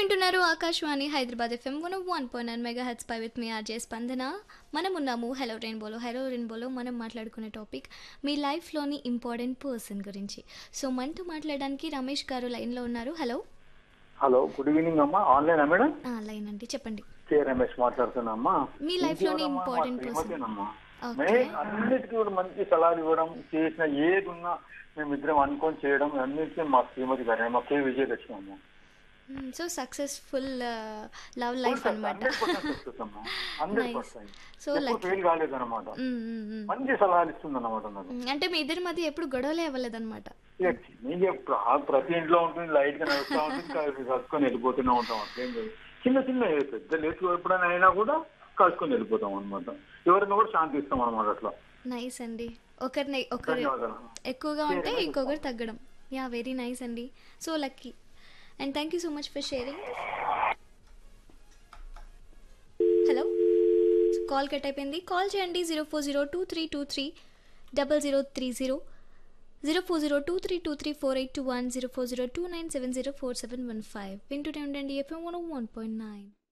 వింటున్నారు Akashvani Hyderabad FM one one point nine mega hits పై with మీ ఆర్జే స్పందన మనం ఉన్నాము హలో రెయిన్బోలో హలో రెయిన్బోలో మనం మాట్లాడుకునే టాపిక్ మీ లైఫ్లోని ఇంపార్టెంట్ పర్సన్ గురించి సో మనతో మాట్లాడడానికి రమేష్ గారు లైన్లో ఉన్నారు హలో హలో గుడ్ ఈవినింగ్ అమ్మా ఆన్లైన్ మేడం ఆ, లైన్ అండి చెప్పండి కే రమేష్ మాట్లాడుతున్నామ్మా మీ life లోని important person. శ్రీమతినమ్మా Okay. మే అన్నిటికీ కూడా మంచి సలహాలు ఇవ్వడం చేసిన ఏది ఉన్నా మేము ఇద్దరం అనుకొని చేయడం అన్నిటికీ మా శ్రీమతి గారే మా కే విజయలక్ష్మి అమ్మ సో సక్సెస్ఫుల్ లవ్ లైఫ్ అనమాట హండ్రెడ్ పర్సెంట్ సక్సెస్ అమ్మా హండ్రెడ్ పర్సెంట్ సో ఎప్పుడు లైక్ ఫెయిల్ కాలేదన్నమాట మంచి సలహాలు ఇస్తుంది అన్నమాట నాకు అంటే మీ ఇద్దరి మధ్య ఎప్పుడు గొడవలే అవ్వలేదన్నమాట ఇక చిన్నగా ప్ర- ఆ ప్రతి ఇంట్లో ఉంటుంది లైట్ గా నడుస్తూ ఉంటుంది క- కలుసుకొని వెళ్ళిపోతూనే ఉంటాం అట్లేం లేదు చిన్న చిన్న పెద్ద లేచి ఎప్పుడైనా అయినా కూడా కలుసుకొని వెళ్ళిపోతాం అనమాట ఎవరైనా కూడా శాంతి ఇస్తాం అనమాట అట్లా నైస్ అండి ఒకరిని ఒకరు ధన్యవాదాలు ఎక్కువగా ఉంటే ఇంకొకరు తగ్గడం యా వెరీ నైస్ అండి so lucky and thank you so much for sharing hello call cut అయిపోయింది కాల్ చేయండి zero four zero two three two three double zero three zero zero four zero two three two three four eight two one zero four zero two nine seven zero four seven one five వింటూనే ఉండండి FM one one point nine